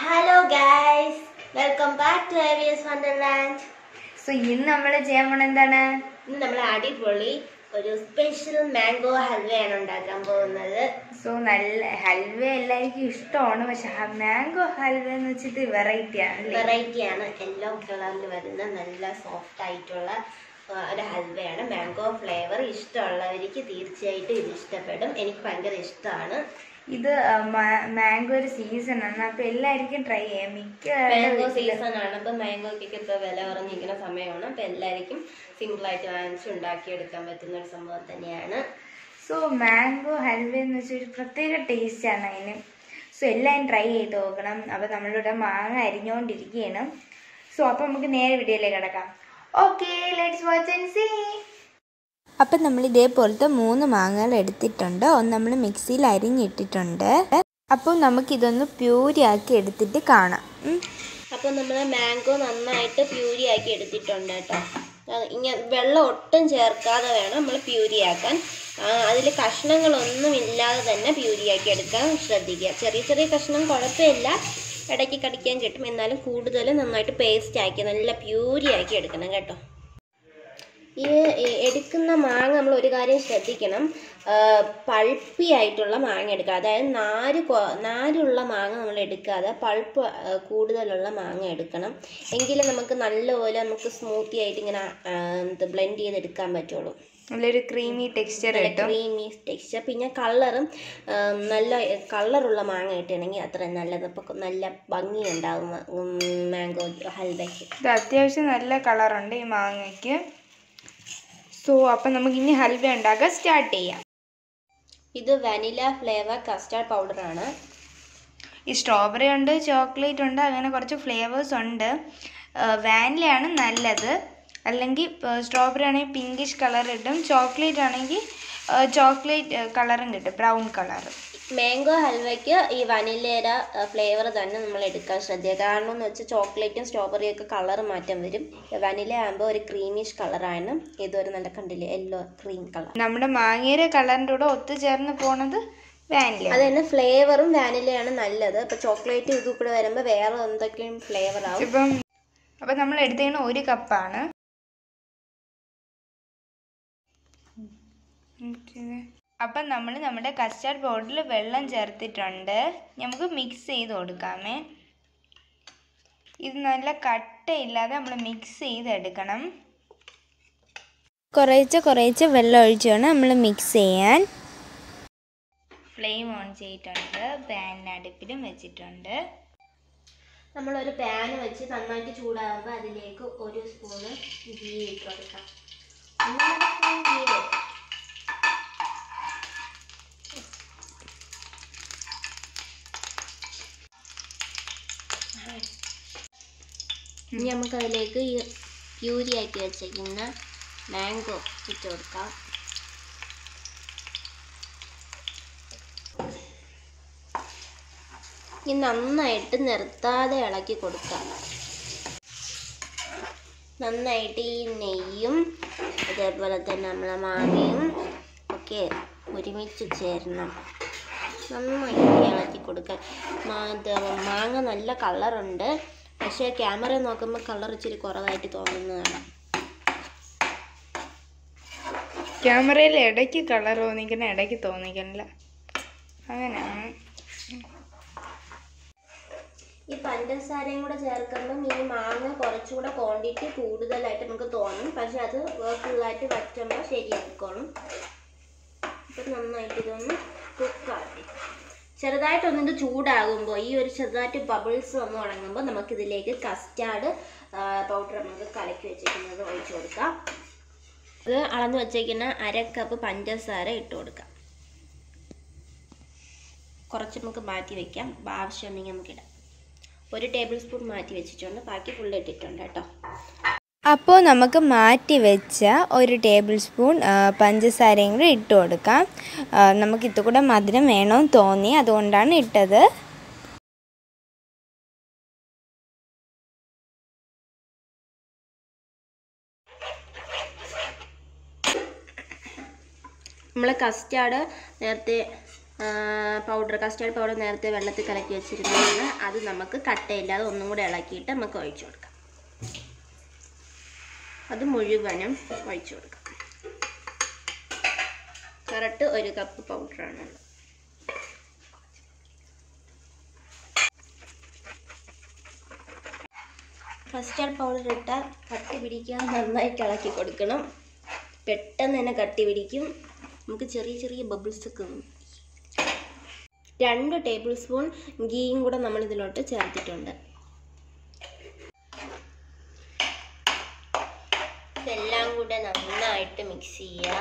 Hello guys welcome back to ഏവിയസ് wonderland so ഇന്ന് നമ്മൾ ചെയ്യാൻ പോണ എന്താണ് ഇന്ന് നമ്മൾ അടിപൊളി ഒരു സ്പെഷ്യൽ മാംഗോ ഹൽവയാണ് ഉണ്ടാക്കാൻ പോകുന്നത് സോ നല്ല ഹൽവ എല്ലാവർക്കും ഇഷ്ടമാണ് പക്ഷെ മാംഗോ ഹൽവ എന്ന് വെച്ചിട്ട് വെറൈറ്റി ആണ് വെറൈറ്റി ആണ് യെല്ലോ കളറിൽ വരുന്ന നല്ല സോഫ്റ്റ് ആയിട്ടുള്ള ആ, ഒരു ഹൽവയാണ് മാംഗോ ഫ്ലേവർ ഇഷ്ടമുള്ളവർക്ക് തീർച്ചയായിട്ടും ഇത് ഇഷ്ടപ്പെടും എനിക്ക് ഭയങ്കര ഇഷ്ടമാണ് ഇത് മാംഗോ ഒരു സീസൺ ആണ് അപ്പൊ എല്ലാവർക്കും ട്രൈ ചെയ്യാം മിക്ക മാംഗോ സീസൺ ആണ് അപ്പൊ മാംഗോക്കൊക്കെ ഇപ്പൊ വില കുറഞ്ഞിരിക്കുന്ന സമയമാണ് അപ്പൊ എല്ലാവർക്കും സിമ്പിൾ ആയിട്ട് വാങ്ങിച്ച് ഉണ്ടാക്കിയെടുക്കാൻ പറ്റുന്ന ഒരു സംഭവം തന്നെയാണ് സോ മാംഗോ ഹൽവ എന്ന് വെച്ചാൽ ഒരു പ്രത്യേക ടേസ്റ്റ് ആണ് അതിന് സോ എല്ലാവരും ട്രൈ ചെയ്ത് നോക്കണം അപ്പൊ നമ്മളിവിടെ മാങ്ങ അരിഞ്ഞുകൊണ്ടിരിക്കുകയാണ് സോ അപ്പൊ നമുക്ക് നേരെ വീഡിയോയിലേക്ക് കിടക്കാം okay let's watch and see അപ്പം നമ്മൾ ഇതേപോലത്തെ മൂന്ന് മാങ്ങകൾ എടുത്തിട്ടുണ്ട് ഒന്ന് നമ്മൾ മിക്സിയിൽ അരിഞ്ഞിട്ടിട്ടുണ്ട് അപ്പോൾ നമുക്കിതൊന്ന് പ്യൂരിയാക്കി എടുത്തിട്ട് കാണാം ഉം. അപ്പൊ നമ്മൾ മാംഗോ നന്നായിട്ട് പ്യൂരി ആക്കി എടുത്തിട്ടുണ്ട് കേട്ടോ ഇങ്ങനെ വെള്ളം ഒട്ടും ചേർക്കാതെ വേണം നമ്മൾ പ്യൂരി ആക്കാൻ അതിൽ കഷ്ണങ്ങളൊന്നും ഇല്ലാതെ തന്നെ പ്യൂരി ആക്കി എടുക്കാൻ ശ്രദ്ധിക്കുക ചെറിയ ചെറിയ കഷ്ണം കുഴപ്പമില്ല ഇടയ്ക്ക് കടിക്കാൻ കിട്ടും എന്നാലും കൂടുതൽ നന്നായിട്ട് പേസ്റ്റ് ആക്കി നല്ല പ്യൂരി ആക്കി എടുക്കണം കേട്ടോ ഈ എ- എടുക്കുന്ന മാങ്ങ നമ്മൾ ഒരു കാര്യം ശ്രദ്ധിക്കണം പൾപ്പി ആയിട്ടുള്ള മാങ്ങ എടുക്കുക അതായത് നാര് കൊ- നാരുള്ള മാങ്ങ നമ്മൾ എടുക്കാതെ പൾപ്പ് കൂടുതലുള്ള മാങ്ങ എടുക്കണം എങ്കിലേ നമുക്ക് നല്ലപോലെ നമുക്ക് സ്മൂത്തി ആയിട്ട് ഇങ്ങനെ ബ്ലെൻഡ് ചെയ്തെടുക്കാൻ പറ്റുള്ളൂ നല്ലൊരു ക്രീമി ടെക്സ്ചർ നല്ല കിട്ടും ക്രീമി ടെക്സ്ചർ പിന്നെ കളറും നല്ല കളറുള്ള മാങ്ങ കിട്ടണമെങ്കിൽ അത്ര നല്ലത് അപ്പോൾ നല്ല ഭംഗി ഉണ്ടാകും മാംഗോ ഹൽവയ്ക്ക് ഇത് അത്യാവശ്യം നല്ല കളറുണ്ട് ഈ മാങ്ങയ്ക്ക് സോ അപ്പം നമുക്ക് ഇനി ഹൽവ ഉണ്ടാക്കാൻ സ്റ്റാർട്ട് ചെയ്യാം ഇത് വനില ഫ്ലേവർ കസ്റ്റാർഡ് പൗഡറാണ് ഈ സ്ട്രോബെറി ഉണ്ട് ചോക്ലേറ്റ് ഉണ്ട് അങ്ങനെ കുറച്ച് ഫ്ലേവേഴ്സ് ഉണ്ട് വാനിലയാണ് നല്ലത് അല്ലെങ്കിൽ സ്ട്രോബെറി ആണെങ്കിൽ പിങ്കിഷ് കളർ കിട്ടും ചോക്ലേറ്റ് ആണെങ്കിൽ ചോക്ലേറ്റ് കളറും കിട്ടും ബ്രൗൺ കളർ മാംഗോ ഹൽവയ്ക്ക് ഈ വനിലയുടെ ഫ്ലേവർ തന്നെ നമ്മൾ എടുക്കാൻ ശ്രദ്ധിക്കുക കാരണം എന്ന് വെച്ചാൽ ചോക്ലേറ്റും സ്ട്രോബെറിയും ഒക്കെ കളർ മാറ്റം വരും വനില ആകുമ്പോൾ ഒരു ക്രീമിഷ് കളറാണ് ഇതൊരു നല്ല കണ്ടില്ലേ യെല്ലോ ക്രീം കളർ നമ്മുടെ മാങ്ങയുടെ കളറിൻ്റെ കൂടെ ഒത്തുചേർന്ന് പോണത് വാനില അത് തന്നെ ഫ്ലേവറും വാനിലയാണ് നല്ലത് അപ്പോൾ ചോക്ലേറ്റ് ഇത് കൂടെ വരുമ്പോൾ വേറെ എന്തൊക്കെയും ഫ്ലേവർ ആവും ഇപ്പം അപ്പം നമ്മൾ എടുത്തേക്കുന്ന ഒരു കപ്പാണ് അപ്പം നമ്മൾ നമ്മുടെ കസ്റ്റാർഡ് പൗഡറിൽ വെള്ളം ചേർത്തിട്ടുണ്ട് നമുക്ക് മിക്സ് ചെയ്ത് കൊടുക്കാമേ ഇത് നല്ല കട്ടയില്ലാതെ നമ്മൾ മിക്സ് ചെയ്തെടുക്കണം കുറേശ്ശെ കുറേശ്ശെ വെള്ളം ഒഴിച്ച് വേണം നമ്മൾ മിക്സ് ചെയ്യാൻ ഫ്ലെയിം ഓൺ ചെയ്തിട്ടുണ്ട് പാൻ അടുപ്പിലും വെച്ചിട്ടുണ്ട് നമ്മളൊരു പാൻ വെച്ച് നന്നായിട്ട് ചൂടാകുമ്പോൾ അതിലേക്ക് ഒരു സ്പൂണ് ഗീ ഇട്ട് കൊടുക്കാം ഒന്നര സ്പൂൺ ഗീ ഇടും. ഇനി നമുക്ക് അതിലേക്ക് ഈ പ്യൂരി ആക്കി വെച്ചേക്കുന്ന മാംഗോ ഇട്ട് കൊടുക്കാം ഇനി നന്നായിട്ട് നിർത്താതെ ഇളക്കി കൊടുക്കാം നന്നായിട്ട് ഈ നെയ്യും അതേപോലെ തന്നെ നമ്മളെ മാങ്ങയും ഒക്കെ ഒരുമിച്ച് ചേരണം നന്നായിട്ട് ഇളക്കി കൊടുക്കാൻ മാ- ഇത് മാങ്ങ നല്ല കളറുണ്ട് പക്ഷേ ക്യാമറ നോക്കുമ്പോൾ കളർ ഇച്ചിരി കുറവായിട്ട് തോന്നുന്നതാണ് ക്യാമറയിൽ ഇടയ്ക്ക് കളർ തോന്നിക്കുന്ന ഇടയ്ക്ക് തോന്നിക്കണില്ല അങ്ങനെയാണ് ഈ പഞ്ചസാരയും കൂടെ ചേർക്കുമ്പം ഈ മാങ്ങ കുറച്ചുകൂടെ ക്വാണ്ടിറ്റി കൂടുതലായിട്ട് നമുക്ക് തോന്നും പക്ഷെ അത് ഫുള്ളായിട്ട് വറ്റുമ്പോൾ ശരിയായിക്കോളും അപ്പം നന്നായിട്ട് ഇതൊന്ന് കുക്കാക്കി ചെറുതായിട്ടൊന്ന് ഇത് ചൂടാകുമ്പോൾ ഈ ഒരു ചെറുതായിട്ട് ബബിൾസ് വന്ന് തുടങ്ങുമ്പോൾ നമുക്കിതിലേക്ക് കസ്റ്റാർഡ് പൗഡർ നമുക്ക് കലക്കി വെച്ചിരിക്കുന്നത് ഒഴിച്ചു കൊടുക്കാം ഇത് അളന്ന് വെച്ചേക്കുന്ന അര കപ്പ് പഞ്ചസാര ഇട്ട് കൊടുക്കാം കുറച്ച് നമുക്ക് മാറ്റി വെക്കാം ആവശ്യമുണ്ടെങ്കിൽ നമുക്കിടാം ഒരു ടേബിൾ സ്പൂൺ മാറ്റി വെച്ചിട്ടുണ്ട് ബാക്കി ഫുള്ള് ഇട്ടിട്ടുണ്ട് കേട്ടോ അപ്പോൾ നമുക്ക് മാറ്റി വെച്ച ഒരു ടേബിൾ സ്പൂൺ ആ, പഞ്ചസാരയും കൂടി ഇട്ട് കൊടുക്കാം ആ, നമുക്ക് ഇത് കൂടെ മധുരം വേണമെന്ന് തോന്നി അതുകൊണ്ടാണ് ഇട്ടത് നമ്മൾ കസ്റ്റാർഡ് നേരത്തെ പൗഡർ കസ്റ്റാർഡ് പൗഡർ നേരത്തെ വെള്ളത്തിൽ കലക്കി വെച്ചിരുന്നതാണ് അത് നമുക്ക് കട്ടയില്ലാതെ ഒന്നും കൂടെ ഇളക്കിയിട്ട് നമുക്ക് ഒഴിച്ചു കൊടുക്കാം അത് മുഴുവനും ഒഴിച്ചു കൊടുക്കാം കറക്റ്റ് ഒരു കപ്പ് പൗഡറാണ് കസ്റ്റാർഡ് പൗഡർ ഇട്ടാൽ കട്ടി പിടിക്കാതെ നന്നായിട്ട് ഇളക്കി കൊടുക്കണം പെട്ടെന്ന് തന്നെ കട്ടി പിടിക്കും നമുക്ക് ചെറിയ ചെറിയ ബബിൾസ് ഒക്കെ വരും രണ്ട് ടേബിൾ സ്പൂൺ ഗീയും കൂടെ നമ്മൾ ഇതിലോട്ട് ചേർത്തിട്ടുണ്ട് ഇതെല്ലാം കൂടെ നന്നായിട്ട് മിക്സ് ചെയ്യുക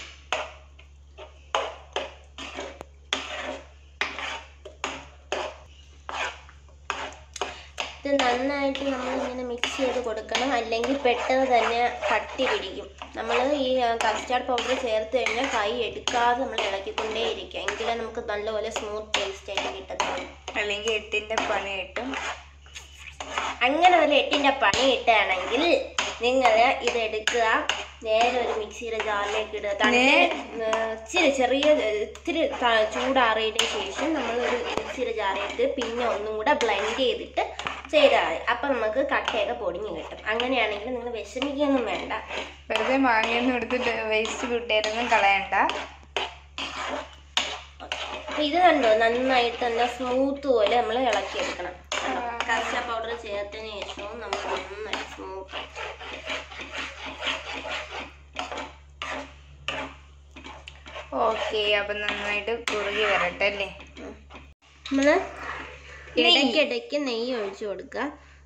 ഇത് നന്നായിട്ട് നമ്മൾ ഇങ്ങനെ മിക്സ് ചെയ്ത് കൊടുക്കണം അല്ലെങ്കിൽ പെട്ടെന്ന് തന്നെ കട്ടി പിടിക്കും നമ്മൾ ഈ കസ്റ്റാർഡ് പൗഡർ ചേർത്ത് കഴിഞ്ഞാൽ കൈ എടുക്കാതെ നമ്മൾ ഇളക്കിക്കൊണ്ടേ ഇരിക്കുക എങ്കിലേ നമുക്ക് നല്ലപോലെ സ്മൂത്ത് ടേസ്റ്റ് ആയിട്ട് കിട്ടത്തുള്ളൂ അല്ലെങ്കിൽ എട്ടിൻ്റെ പണി കിട്ടും അങ്ങനെ വല്ല എട്ടിൻ്റെ പണി കിട്ടുകയാണെങ്കിൽ നിങ്ങൾ ഇത് എടുക്കുക നേരെ ഒരു മിക്സിയുടെ ജാറിലേക്ക് ഇടുക തണുത്ത ഇച്ചിരി ചെറിയ ഇത്തിരി ത- ചൂടാറിയതിന് ശേഷം നമ്മൾ ഒരു മിക്സിയുടെ ജാറിയിട്ട് പിന്നെ ഒന്നും കൂടെ ബ്ലെൻഡ് ചെയ്തിട്ട് ചെയ്താൽ മതി അപ്പം നമുക്ക് കട്ടയൊക്കെ പൊടിഞ്ഞ് കിട്ടും അങ്ങനെയാണെങ്കിൽ നിങ്ങൾ വിഷമിക്കുകയൊന്നും വേണ്ട വെറുതെ മാങ്ങയൊന്നും എടുത്തിട്ട് വേസ്റ്റ് കൂട്ടിയായിരുന്നു കളയണ്ട അപ്പം ഇത് കണ്ടോ നന്നായിട്ട് തന്നെ സ്മൂത്ത് പോലെ നമ്മൾ ഇളക്കിയെടുക്കണം കസ്സ പൗഡർ ചേർത്തതിന് ശേഷവും നമ്മൾ നന്നായി സ്മൂത്ത് ഓക്കെ അപ്പം നന്നായിട്ട് കുറുകി വരട്ടെ അല്ലേ നമ്മൾ ഇടയ്ക്കിടയ്ക്ക് നെയ്യ് ഒഴിച്ചു കൊടുക്കുക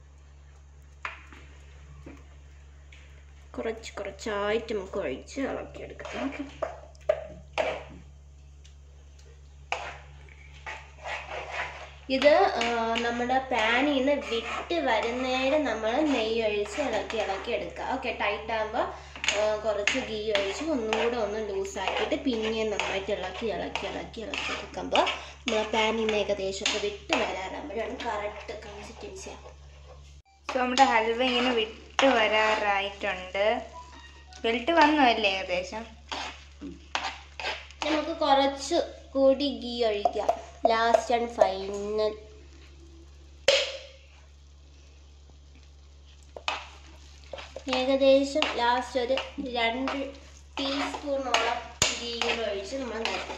കുറച്ച് കുറച്ചായിട്ട് നമുക്ക് ഒഴിച്ച് ഇളക്കിയെടുക്കാം ഓക്കെ ഇത് ആ, നമ്മുടെ പാനിൽ നിന്ന് വിട്ട് വരുന്നേരം നമ്മൾ നെയ്യ് ഒഴിച്ച് ഇളക്കി ഇളക്കി എടുക്കുക ഓക്കെ ടൈറ്റ് ആകുമ്പോൾ കുറച്ച് ഗീ ഒഴിച്ച് ഒന്നും കൂടെ ഒന്ന് ലൂസാക്കിയിട്ട് പിന്നെയും നന്നായിട്ട് ഇളക്കി ഇളക്കി ഇളക്കി ഇളക്കി എടുക്കുമ്പോൾ നമ്മളെ പാനിൽ നിന്ന് ഏകദേശം ഒക്കെ വിട്ട് വരാറാകുമ്പോഴാണ് കറക്റ്റ് കൺസിസ്റ്റൻസി ആകും സോ നമ്മുടെ ഹൽവ ഇങ്ങനെ വിട്ട് വരാറായിട്ടുണ്ട് വെൽട്ട് വന്നു അല്ലേ ഏകദേശം നമുക്ക് കുറച്ച് കൂടി ഗീ ഒഴിക്കാം ലാസ്റ്റ് ആൻഡ് ഫൈനൽ ഏകദേശം ലാസ്റ്റ് ഒരു രണ്ട് ടീസ്പൂണോളം ഗീ കൂടെ ഒഴിച്ച് നമ്മൾ നോക്കും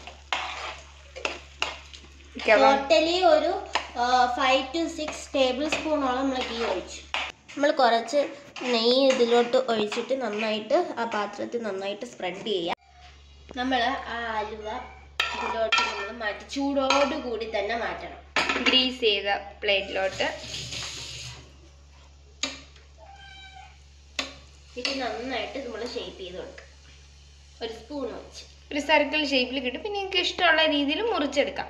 ഓക്കെ അപ്പം ടോട്ടലി ഒരു ഫൈവ് ടു സിക്സ് ടേബിൾ സ്പൂണോളം നമ്മൾ ഗീ ഒഴിച്ചു നമ്മൾ കുറച്ച് നെയ്യ് ഇതിലോട്ട് ഒഴിച്ചിട്ട് നന്നായിട്ട് ആ പാത്രത്തിൽ നന്നായിട്ട് സ്പ്രെഡ് ചെയ്യാം നമ്മൾ ആ അലുവ ഇതിലോട്ട് നമ്മൾ മാറ്റി ചൂടോട് കൂടി തന്നെ മാറ്റണം ഗ്രീസ് ചെയ്ത പ്ലേറ്റിലോട്ട് ഇത് നന്നായിട്ട് നമ്മൾ ഷേപ്പ് ചെയ്ത് കൊടുക്കുക ഒരു സ്പൂൺ വെച്ച് ഒരു സർക്കിൾ ഷേപ്പിൽ കിട്ടും പിന്നെ നിങ്ങൾക്ക് ഇഷ്ടമുള്ള രീതിയിൽ മുറിച്ചെടുക്കാം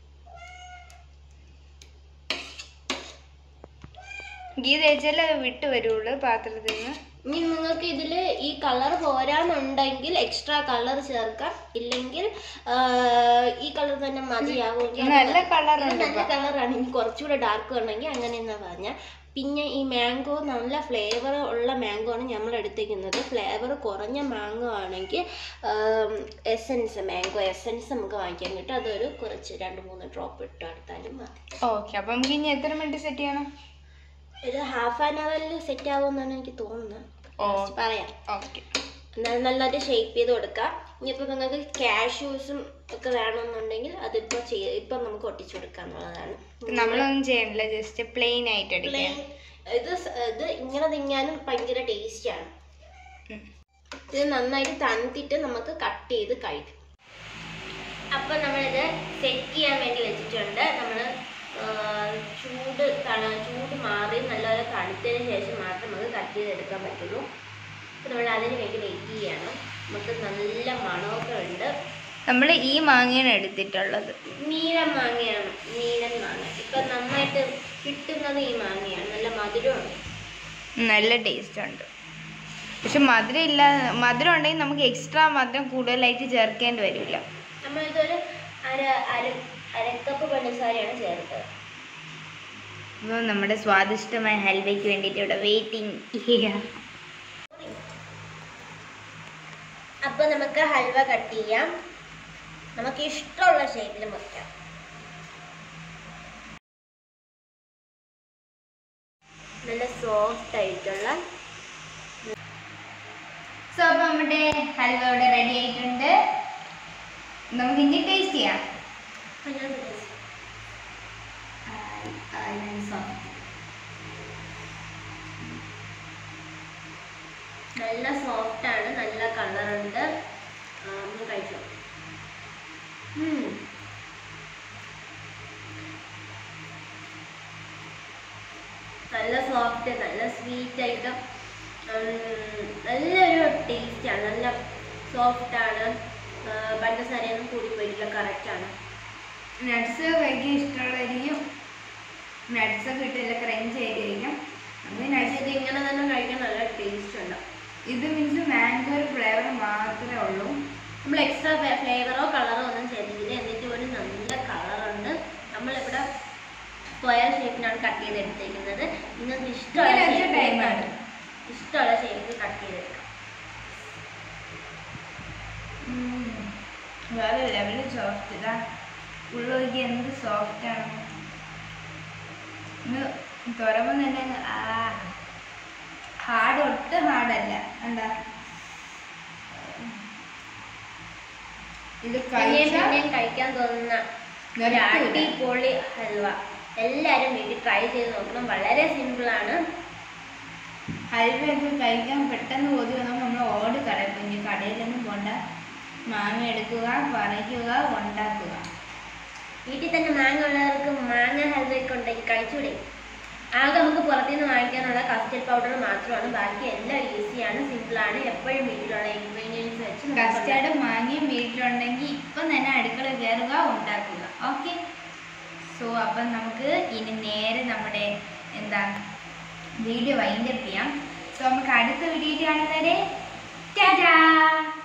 ഗീ തേച്ചാലേ അത് വിട്ട് വരുള്ളൂ പാത്രത്തിൽ നിന്ന് ഇനി നിങ്ങൾക്ക് ഇതിൽ ഈ കളർ പോരാന്നുണ്ടെങ്കിൽ എക്സ്ട്രാ കളർ ചേർക്കാം ഇല്ലെങ്കിൽ ആ, ഈ കളർ തന്നെ മതിയാവും നല്ല കളർ ഇത് നല്ല കളറാണ് ഇനി കുറച്ചുകൂടെ ഡാർക്ക് വേണമെങ്കിൽ അങ്ങനെ എന്നാ പറഞ്ഞ പിന്നെ ഈ മാംഗോ നല്ല ഫ്ലേവർ ഉള്ള മാംഗോ ആണ് നമ്മൾ എടുത്തേക്കുന്നത് ഫ്ലേവർ കുറഞ്ഞ മാംഗോ ആണെങ്കിൽ എസൻസ് മാംഗോ എസൻസ് നമുക്ക് വാങ്ങിക്കാൻ കിട്ടും അതൊരു കുറച്ച് രണ്ട് മൂന്ന് ഡ്രോപ്പ് ഇട്ട് എടുത്താലും മതി ഓക്കെ അപ്പം നമുക്ക് ഇനി എത്ര മിനിറ്റ് സെറ്റ് ചെയ്യണം ഇത് ഹാഫ് ആൻ അവറിൽ സെറ്റ് ആവുമെന്നാണ് എനിക്ക് തോന്നുന്നത് ഓ പറയാം ഓക്കെ എന്നാൽ നല്ലതായിട്ട് ഷേപ്പ് ചെയ്ത് കൊടുക്കാം ഇനിയിപ്പോൾ നിങ്ങൾക്ക് ക്യാഷ്യൂസും ഒക്കെ വേണമെന്നുണ്ടെങ്കിൽ അതിപ്പോൾ ചെയ്യ ഇപ്പം നമുക്ക് ഒട്ടിച്ചു കൊടുക്കാം എന്നുള്ളതാണ് നമ്മളൊന്നും ചെയ്യണില്ല ജസ്റ്റ് പ്ലെയിൻ ആയിട്ട് എടുക്കുക പ്ലെയിൻ ഇത് സ- ഇത് ഇങ്ങനെ തിന്നാനും ഭയങ്കര ടേസ്റ്റാണ് ഉം. ഇത് നന്നായിട്ട് തണുത്തിട്ട് നമുക്ക് കട്ട് ചെയ്ത് കഴിക്കും അപ്പം നമ്മളിത് സെറ്റ് ചെയ്യാൻ വേണ്ടി വെച്ചിട്ടുണ്ട് നമ്മൾ ചൂട് തണ ചൂട് മാറി നല്ലപോലെ തണുത്തതിന് ശേഷം മാത്രം നമുക്ക് കട്ട് ചെയ്തെടുക്കാൻ പറ്റുള്ളൂ അപ്പം നമ്മൾ അതിന് വേണ്ടി വെയിറ്റ് ചെയ്യണം നമുക്ക് നല്ല മണമൊക്കെ ഉണ്ട് നമ്മൾ ഈ മാങ്ങയാണ് എടുത്തിട്ടുള്ളത് നീലൻ മാങ്ങയാണ് നീലൻ മാങ്ങ ഇപ്പം നന്നായിട്ട് കിട്ടുന്നത് ഈ മാങ്ങയാണ് നല്ല മധുരമുണ്ട് നല്ല ടേസ്റ്റ് ഉണ്ട് പക്ഷെ മധുരം ഇല്ല മധുരം ഉണ്ടെങ്കിൽ നമുക്ക് എക്സ്ട്രാ മധുരം കൂടുതലായിട്ട് ചേർക്കേണ്ടി വരില്ല നമ്മളിതൊരു അര അര അരക്കപ്പ് പഞ്ചസാരയാണ് ചേർത്തത് അപ്പോൾ നമ്മുടെ സ്വാദിഷ്ടമായ ഹൽവയ്ക്ക് വേണ്ടിയിട്ട് ഇവിടെ വെയിറ്റിംഗ് ചെയ്യാം അപ്പൊ നമുക്ക് ഹൽവ കട്ട് ചെയ്യാം നമുക്ക് ഇഷ്ടമുള്ള ഷേപ്പിൽ മുറിക്കാം നല്ല സോഫ്റ്റ് ആയിട്ടുള്ള സോ അപ്പോൾ നമ്മുടെ ഹൽവ ഇവിടെ റെഡി ആയിട്ടുണ്ട് നമുക്ക് ഇനി ടേസ്റ്റ് ചെയ്യാം നല്ല സോഫ്റ്റ് ആണ് നല്ല കളറുണ്ട് ഒന്ന് കഴിച്ചു ഉം. നല്ല സോഫ്റ്റ് നല്ല സ്വീറ്റ് ആയിട്ട് ഉം, നല്ലൊരു ടേസ്റ്റാണ് നല്ല സോഫ്റ്റ് ആണ് ആ, പഞ്ചസാരയൊന്നും കൂടി പോയിട്ടില്ല കറക്റ്റ് ആണ് നട്ട്സ് കഴിക്കാൻ ഇഷ്ടമുള്ളതായിരിക്കും നട്ട്സ് ഒക്കെ ഇട്ടില്ല ക്രഞ്ച് ആയിരിക്കും നമുക്ക് പക്ഷേ നട്ട്സ് ഇത് ഇങ്ങനെ തന്നെ കഴിക്കാൻ നല്ല ടേസ്റ്റ് ഉണ്ട് ഇത് മീൻസ് മാംഗോ ഫ്ലേവർ മാത്രമേ ഉള്ളൂ നമ്മൾ എക്സ്ട്രാ ഫ്ലേവറോ കളറോ ഒന്നും ചെയ്തിട്ടില്ല എന്നിട്ട് ഒരു നല്ല കളറുണ്ട് നമ്മളിവിടെ സ്ക്വയർ ഷേപ്പിനാണ് കട്ട് ചെയ്തെടുത്തേക്കുന്നത് നിങ്ങൾക്ക് ഇഷ്ടമുള്ള ഇങ്ങനെ വെച്ച ഷേപ്പിൽ time ആണ്. ഇഷ്ടമുള്ള ഷേപ്പിൽ കട്ട് ചെയ്തെടുക്കാം ഉം. വേറെ ലെവലിൽ സോഫ്റ്റ് ഇതാ ഉള്ളൊരുക്കി എന്ത് സോഫ്റ്റ് ആണ് ഇത് തുറമ്പോൾ തന്നെ അങ്ങ് ആ ഹാർഡ് ഒട്ടും ഹാർഡല്ല എന്താ ഇത് പിന്നെയും കഴിച്ചാൽ പിന്നെയും കഴിക്കാൻ തോന്നുന്ന ഒരു നിർത്തൂല. അടിപൊളി ഹൽവ എല്ലാവരും വീട്ടിൽ ട്രൈ ചെയ്ത് നോക്കണം വളരെ സിമ്പിളാണ് ഹൽവയൊക്കെ കഴിക്കാൻ പെട്ടെന്ന് കൊതി വന്നപ്പോൾ നമ്മൾ ഓടി കടയിൽ പോയി ഇനി കടയിലൊന്നും പോണ്ട മാങ്ങ എടുക്കുക പറിക്കുക ഉണ്ടാക്കുക വീട്ടിൽ തന്നെ മാങ്ങ ഉള്ളവർക്ക് മാങ്ങ ഹൽവയൊക്കെ ഉണ്ടെങ്കിൽ കഴിച്ചൂടെ ആകെ നമുക്ക് പുറത്തുനിന്ന് വാങ്ങിക്കാനുള്ള കസ്റ്റർഡ് പൗഡർ മാത്രമാണ് ബാക്കി എല്ലാം ഈസിയാണ് സിമ്പിളാണ് എപ്പോഴും വീട്ടിലുള്ള ഇൻഗ്രീഡിയൻസ് വെച്ച് നമുക്ക് കസ്റ്റർഡ് മാങ്ങയും വീട്ടിലുണ്ടെങ്കിൽ ഇപ്പം തന്നെ അടുക്കള കയറുക ഉണ്ടാക്കുക ഓക്കെ സോ അപ്പം നമുക്ക് ഇനി നേരെ നമ്മുടെ എന്താ വീഡിയോ വൈൻഡപ്പ് ചെയ്യാം സോ നമുക്ക് അടുത്ത വീഡിയോ കാണുന്നവരെ ടാറ്റാ